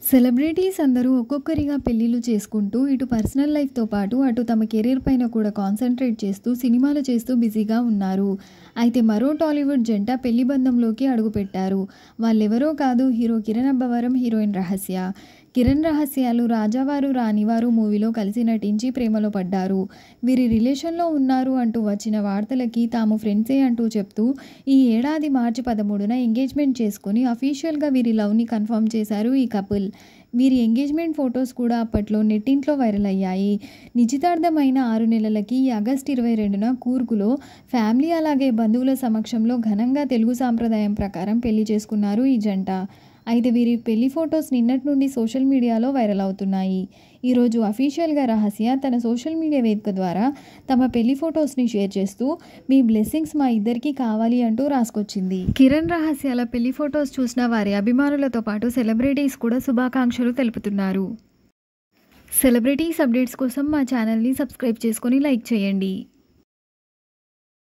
celebrities అందరూ ఒక్కొక్కరిగా పెళ్లిళ్ళు చేసుకుంటూ ఇటు పర్సనల్ లైఫ్తో పాటు అటు తమ కెరీర్ పైన కూడా కాన్సన్ట్రేట్ చేస్తూ సినిమాలు చేస్తూ బిజీగా ఉన్నారు అయితే మరో టాలీవుడ్ జంట పెళ్లి బంధంలోకి అడుగుపెట్టారు వాళ్ళెవరో కాదు హీరో కిరణ్ అబ్బవరం హీరోయిన్ రహస్య కిరణ్ రహస్యాలు రాజావారు రానివారు మూవీలో కలిసి నటించి ప్రేమలో పడ్డారు వీరి రిలేషన్లో ఉన్నారు అంటూ వచ్చిన వార్తలకి తాము ఫ్రెండ్సే అంటూ చెప్తూ ఈ ఏడాది మార్చి పదమూడున ఎంగేజ్మెంట్ చేసుకుని అఫీషియల్గా వీరి లవ్ని కన్ఫర్మ్ చేశారు ఈ కపుల్ వీరి ఎంగేజ్మెంట్ ఫొటోస్ కూడా అప్పట్లో నెట్టింట్లో వైరల్ అయ్యాయి నిశ్చితార్థమైన ఆరు నెలలకి ఈ ఆగస్ట్ ఇరవై రెండున కూర్గులో ఫ్యామిలీ అలాగే బంధువుల సమక్షంలో ఘనంగా తెలుగు సాంప్రదాయం ప్రకారం పెళ్లి చేసుకున్నారు ఈ జంట అయితే వీరి పెళ్లి ఫొటోస్ నిన్నటి నుండి సోషల్ మీడియాలో వైరల్ అవుతున్నాయి ఈరోజు అఫీషియల్గా రహస్య తన సోషల్ మీడియా వేదిక ద్వారా తమ పెళ్లి ఫొటోస్ని షేర్ చేస్తూ మీ బ్లెస్సింగ్స్ మా ఇద్దరికి కావాలి అంటూ రాసుకొచ్చింది కిరణ్ రహస్యాల పెళ్లి ఫొటోస్ చూసిన వారి అభిమానులతో పాటు సెలబ్రిటీస్ కూడా శుభాకాంక్షలు తెలుపుతున్నారు సెలబ్రిటీస్ అప్డేట్స్ కోసం మా ఛానల్ని సబ్స్క్రైబ్ చేసుకొని లైక్ చేయండి